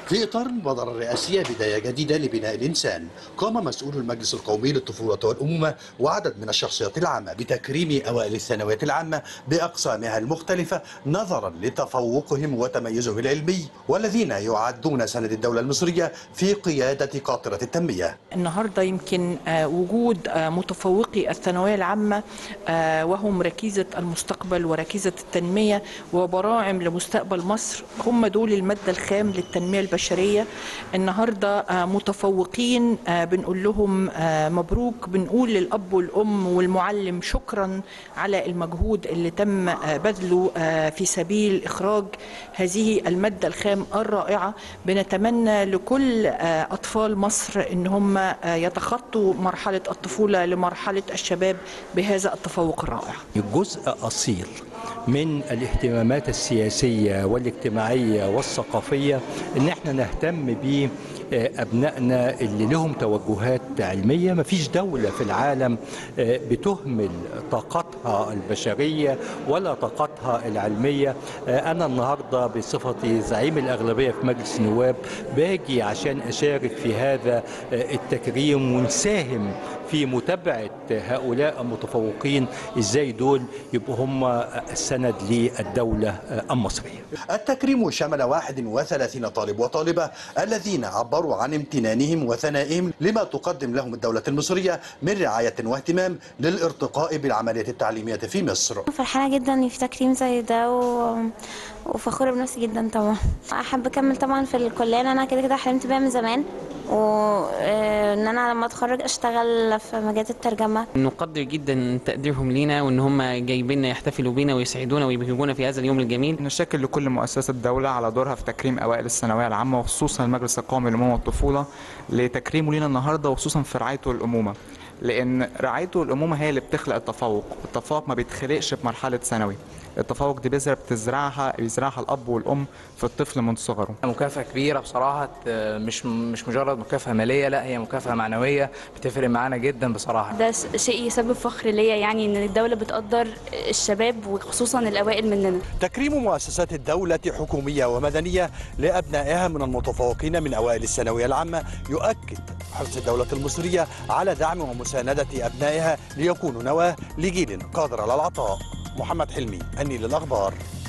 في إطار المبادرة الرئاسية بداية جديدة لبناء الإنسان قام مسؤول المجلس القومي للطفولة والأمومة وعدد من الشخصيات العامة بتكريم أوائل الثانويات العامة بأقسامها المختلفة نظرا لتفوقهم وتميزهم العلمي والذين يعدون سند الدولة المصرية في قيادة قاطرة التنمية النهارده يمكن آه، وجود آه، متفوقي الثانويه العامه آه، وهم ركيزه المستقبل وركيزه التنميه وبراعم لمستقبل مصر هم دول الماده الخام للتنميه البشريه النهارده آه، متفوقين آه، بنقول لهم آه، مبروك بنقول للاب والام والمعلم شكرا على المجهود اللي تم آه، بذله آه، في سبيل اخراج هذه الماده الخام الرائعه بنتمنى لكل آه، اطفال مصر ان هم آه، يتخطوا مرحله الطفوله لمرحله الشباب بهذا التفوق الرائع جزء أصيل من الاهتمامات السياسية والاجتماعية والثقافية ان احنا نهتم ب أبنائنا اللي لهم توجهات علمية مفيش دولة في العالم آه، بتهمل طاقتها البشرية ولا طاقتها العلمية آه، أنا النهاردة بصفتي زعيم الأغلبية في مجلس النواب باجي عشان أشارك في هذا آه، التكريم ونساهم في متابعة هؤلاء المتفوقين ازاي دول يبقوا هم السند للدولة المصرية التكريم شمل 31 طالب وطالبة الذين عبروا عن امتنانهم وثنائهم لما تقدم لهم الدولة المصرية من رعاية واهتمام للارتقاء بالعملية التعليمية في مصر فرحانة جدا ان في تكريم زي ده و... وفخورة بنفسي جدا طبعا احب اكمل طبعا في الكلية لأن انا كده كده حلمت بيها من زمان وان انا لما اتخرج اشتغل في مجال الترجمة نقدر جدا تقديرهم لينا وان هم جايبيننا يحتفلوا بينا ويسعدونا ويبهجونا في هذا اليوم الجميل نشكر لكل مؤسسات الدولة على دورها في تكريم أوائل الثانوية العامة وخصوصا المجلس القومي للأمومة والطفولة لتكريمه لينا النهاردة وخصوصا في رعايته للأمومة لأن رعايته للأمومة هي اللي بتخلق التفوق التفوق ما بيتخلقش في مرحلة ثانوي التفوق دي بذرة بتزرعها بيزرعها الأب والأم في الطفل من صغره مكافأة كبيرة بصراحة آه، مش مش مجرد مكافأة مالية لا هي مكافأة معنوية بتفرق معانا جدا بصراحة ده س- شيء يسبب فخر ليا يعني ان الدوله بتقدر الشباب وخصوصا الاوائل مننا تكريم مؤسسات الدولة حكومية ومدنية لأبنائها من المتفوقين من أوائل الثانوية العامة يؤكد حرص الدولة المصرية على دعم ومساندة أبنائها ليكونوا نواة لجيل قادر على العطاء محمد حلمي النيل الأخبار